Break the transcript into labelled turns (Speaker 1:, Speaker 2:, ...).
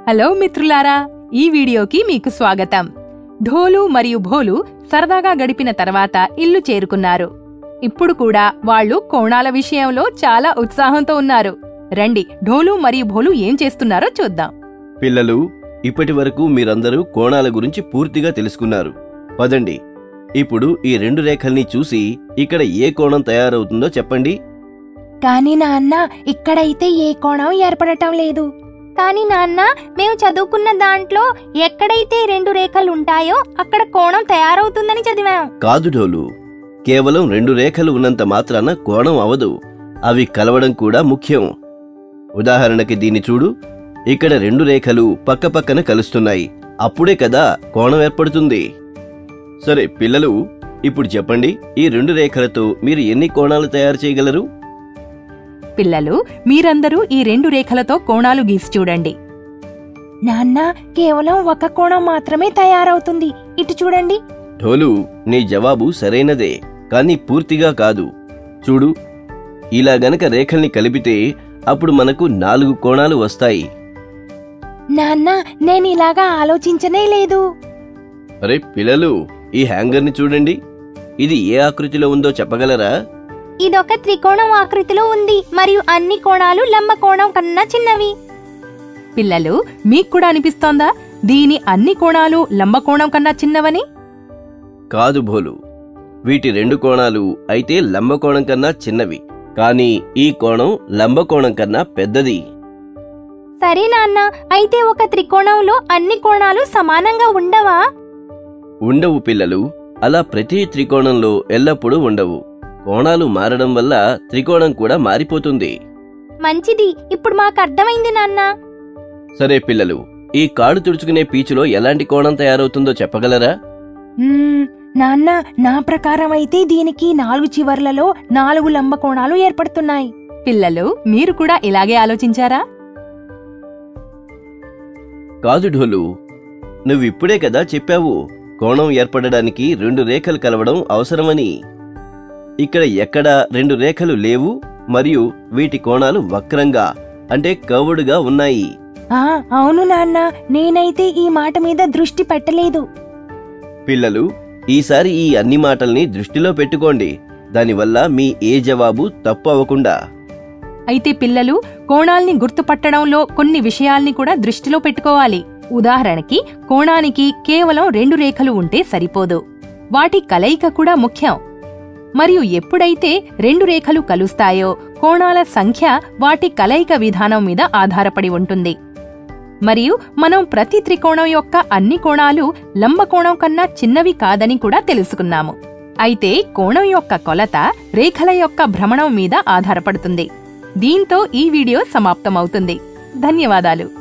Speaker 1: hello మిత్రులారా ఈ వీడియోకి మీకు స్వాగతం ఢోలు మరియు భోలు సరదాగా గడిపిన తర్వాత ఇల్లు చేరుకున్నారు ఇప్పుడు కూడా వాళ్ళు కోణాల విషయంలో చాలా ఉత్సాహంతో ఉన్నారు రండి ఢోలు మరియు భోలు ఏం చేస్తున్నారో చూద్దాం
Speaker 2: పిల్లలు ఇప్పటి వరకు మీరందరూ కోణాల గురించి పూర్తిగా తెలుసుకున్నారు పదండి ఇప్పుడు ఈ రెండు రేఖల్ని చూసి ఇక్కడ ఏ కోణం తయారవుతుందో చెప్పండి
Speaker 3: కానీ నాన్న ఇక్కడైతే ఏ కోణం ఏర్పడటం లేదు కానీ నాన్న మేము చదువుకున్న దాంట్లో ఎక్కడైతే రెండు రేఖలు ఉంటాయో అక్కడ కోణం తయారవుతుందని చదివాం
Speaker 2: కాదు ఢోలు కేవలం రెండు రేఖలు ఉన్నంత మాత్రాన కోణం అవదు అవి కలవడం కూడా ముఖ్యం ఉదాహరణకి దీన్ని చూడు ఇక్కడ రెండు రేఖలు పక్కపక్కన కలుస్తున్నాయి అప్పుడే కదా కోణం ఏర్పడుతుంది సరే పిల్లలు ఇప్పుడు చెప్పండి ఈ రెండు రేఖలతో మీరు ఎన్ని కోణాలు తయారు చేయగలరు
Speaker 1: పిల్లలు మీరందరూ ఈ రెండు రేఖలతో కోణాలు గీసి చూడండి
Speaker 3: నాన్న కేవలం ఒక కోణం మాత్రమే తయారవుతుంది ఇటు చూడండి
Speaker 2: ఢోలు నీ జవాబు సరైనదే కానీ పూర్తిగా కాదు చూడు ఇలా గనక రేఖల్ని కలిపితే అప్పుడు మనకు నాలుగు కోణాలు వస్తాయి
Speaker 3: నాన్న నేను ఇలాగా ఆలోచించనే లేదు
Speaker 2: అరే పిల్లలు ఈ హ్యాంగర్ని చూడండి ఇది ఏ ఆకృతిలో ఉందో చెప్పగలరా
Speaker 3: ఇదొక త్రికోణం ఆకృతిలో ఉంది మరియు అన్ని కోణాలు లంబ కోణం కన్నా చిన్నవి
Speaker 1: పిల్లలు మీకు కూడా అనిపిస్తోందా దీని అన్ని కోణాలు లంబకోణం కన్నా చిన్నవని
Speaker 2: కాదు భోలు వీటి రెండు కోణాలు అయితే లంబకోణం కన్నా చిన్నవి కానీ ఈ కోణం లంబకోణం కన్నా పెద్దది
Speaker 3: సరే నాన్న అయితే ఒక త్రికోణంలో అన్ని కోణాలు సమానంగా ఉండవా
Speaker 2: ఉండవు పిల్లలు అలా ప్రతి త్రికోణంలో ఎల్లప్పుడూ ఉండవు కోణాలు మారడం వల్ల త్రికోణం కూడా మారిపోతుంది
Speaker 3: మంచిది ఇప్పుడు మాకు అర్థమైంది నాన్న
Speaker 2: సరే పిల్లలు ఈ కాడు తుడుచుకునే పీచులో ఎలాంటి కోణం తయారవుతుందో చెప్పగలరా
Speaker 3: మ్మ్, నాన్న నా ప్రకారం అయితే దీనికి నాలుగు చివర్లలో నాలుగు లంబ కోణాలు ఏర్పడుతున్నాయి
Speaker 1: పిల్లలు మీరు కూడా ఇలాగే ఆలోచించారా
Speaker 2: కాదు ఢోలు నువ్విప్పుడే కదా చెప్పావు కోణం ఏర్పడడానికి రెండు రేఖలు కలవడం అవసరమని ఇక్కడ ఎక్కడా రెండు రేఖలు లేవు మరియు వీటి కోణాలు వక్రంగా అంటే కర్వుడుగా ఉన్నాయి
Speaker 3: ఆ అవును నాన్న నేనైతే ఈ మాట మీద దృష్టి పెట్టలేదు
Speaker 2: పిల్లలు ఈసారి ఈ అన్ని మాటల్ని దృష్టిలో పెట్టుకోండి దానివల్ల మీ ఏ జవాబు తప్పు అవ్వకుండా
Speaker 1: అయితే పిల్లలు కోణాల్ని గుర్తుపట్టడంలో కొన్ని విషయాల్ని కూడా దృష్టిలో పెట్టుకోవాలి ఉదాహరణకి కోణానికి కేవలం రెండు రేఖలు ఉంటే సరిపోదు వాటి కలయిక కూడా ముఖ్యం మరియు ఎప్పుడైతే రెండు రేఖలు కలుస్తాయో కోణాల సంఖ్య వాటి కలయిక విధానం మీద ఆధారపడి ఉంటుంది మరియు మనం ప్రతి త్రికోణం యొక్క అన్ని కోణాలు లంబకోణం కన్నా చిన్నవి కాదని కూడా తెలుసుకున్నాము అయితే కోణం యొక్క కొలత రేఖల యొక్క భ్రమణం మీద ఆధారపడుతుంది దీంతో ఈ వీడియో సమాప్తమవుతుంది ధన్యవాదాలు